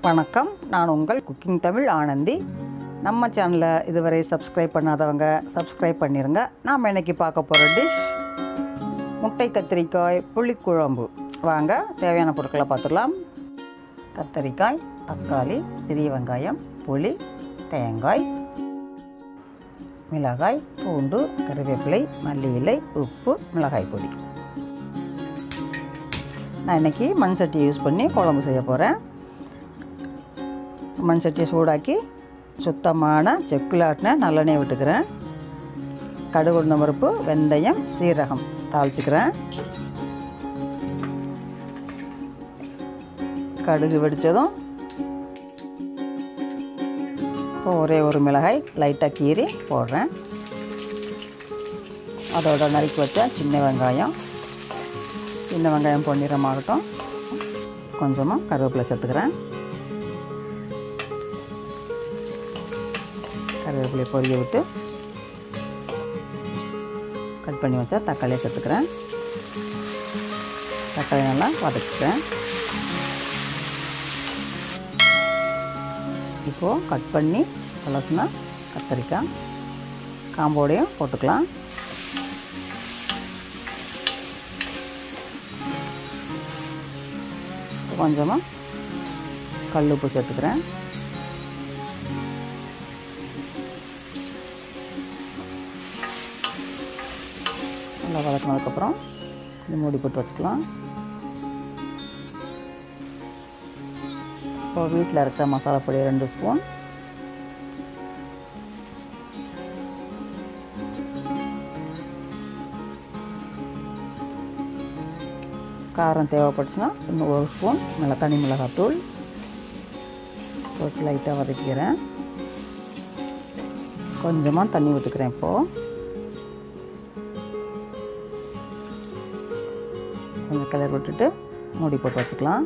வணக்கம் நான் உங்கள் குக்கிங் தமிழ் ஆனந்தி நம்ம சேனலை இதுவரை சப்ஸ்கிரைப் பண்ணாதவங்க சப்ஸ்கிரைப் பண்ணிடுங்க நாம் இன்னைக்கு பார்க்க போகிற டிஷ் முட்டை கத்திரிக்காய் புளிக்குழம்பு வாங்க தேவையான பொருட்களை பார்த்துடலாம் கத்தரிக்காய் தக்காளி சிறிய வெங்காயம் புளி தேங்காய் மிளகாய் பூண்டு கருவேப்பிலை மல்லி இலை உப்பு மிளகாய் பொடி நான் இன்றைக்கி மண் சட்டி யூஸ் பண்ணி குழம்பு செய்ய போகிறேன் மண் சட்டியை சூடாக்கி சுத்தமான செக்குல ஆட்டின நல்லெண்ணெய் விட்டுக்கிறேன் கடுகு உளுந்தம் பருப்பு வெந்தயம் சீரகம் தாளிச்சுக்கிறேன் கடுகு வெடித்ததும் இப்போ ஒரே ஒரு மிளகாய் லைட்டாக கீறி போடுறேன் அதோட நறுக்கி வச்ச சின்ன வெங்காயம் சின்ன வெங்காயம் பொன்னிறமாகட்டும் கொஞ்சமாக கருவேப்பிலை சேர்த்துக்கிறேன் கருவேப்பிலை பொரிய விட்டு கட் பண்ணி வச்சா தக்காளியை சேர்த்துக்கிறேன் தக்காளி நல்லா வதக்கிக்கிறேன் இப்போது கட் பண்ணி கலசுனா கத்தரிக்காய் காம்போடையும் போட்டுக்கலாம் கொஞ்சமாக கல் உப்பு சேர்த்துக்கிறேன் நல்லா வதக்கினதுக்கப்புறம் இது மூடி போட்டு வச்சுக்கலாம் இப்போ வீட்டில் அரைச்ச மசாலா பொடி ரெண்டு ஸ்பூன் காரம் தேவைப்பட்டுச்சுன்னா இன்னும் ஒரு ஸ்பூன் மிள தனி மிளகாத்தூள் போட்டு லைட்டாக வதக்கிறேன் கொஞ்சமாக தண்ணி விட்டுக்கிறேன் இப்போது கொஞ்சம் கிளறி விட்டுட்டு மூடி போட்டு வச்சுக்கலாம்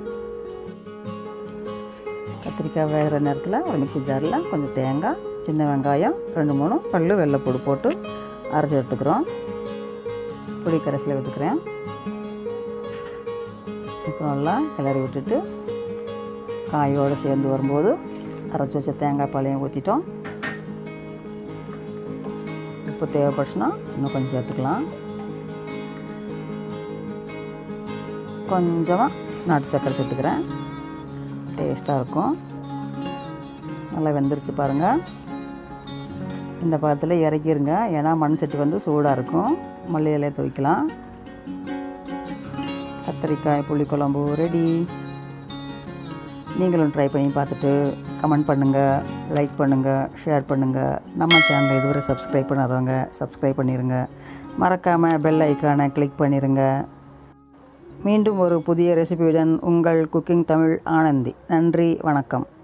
கத்திரிக்காய் வேகிற நேரத்தில் ஒரு மிக்சி ஜாரில் கொஞ்சம் தேங்காய் சின்ன வெங்காயம் ரெண்டு மூணு பல்லு வெள்ளைப்பூடு போட்டு அரைச்சி எடுத்துக்கிறோம் புளி கரைசலை விட்டுக்கிறேன் இப்போ நல்லா கிளறி விட்டுட்டு காயோடு சேர்ந்து வரும்போது அரைச்சி வச்ச தேங்காய் பாலையும் ஊற்றிட்டோம் உப்பு தேவைப்பட்டுச்சுன்னா இன்னும் கொஞ்சம் சேர்த்துக்கலாம் கொஞ்சமாக நாட்டு சக்கரை சேர்த்துக்கிறேன் டேஸ்ட்டாக இருக்கும் நல்லா வெந்துருச்சு பாருங்கள் இந்த பழத்தில் இறக்கிருங்க ஏன்னா மண் சட்டி வந்து சூடாக இருக்கும் மல்லி இலையை துவைக்கலாம் கத்திரிக்காய் புளிக்குழம்பு ரெடி நீங்களும் ட்ரை பண்ணி பார்த்துட்டு கமெண்ட் பண்ணுங்கள் லைக் பண்ணுங்கள் ஷேர் பண்ணுங்கள் நம்ம சேனலை இதுவரை சப்ஸ்கிரைப் பண்ணாதவங்க சப்ஸ்கிரைப் பண்ணிடுங்க மறக்காமல் பெல் ஐக்கானை கிளிக் பண்ணிடுங்க மீண்டும் ஒரு புதிய ரெசிபியுடன் உங்கள் குக்கிங் தமிழ் ஆனந்தி நன்றி வணக்கம்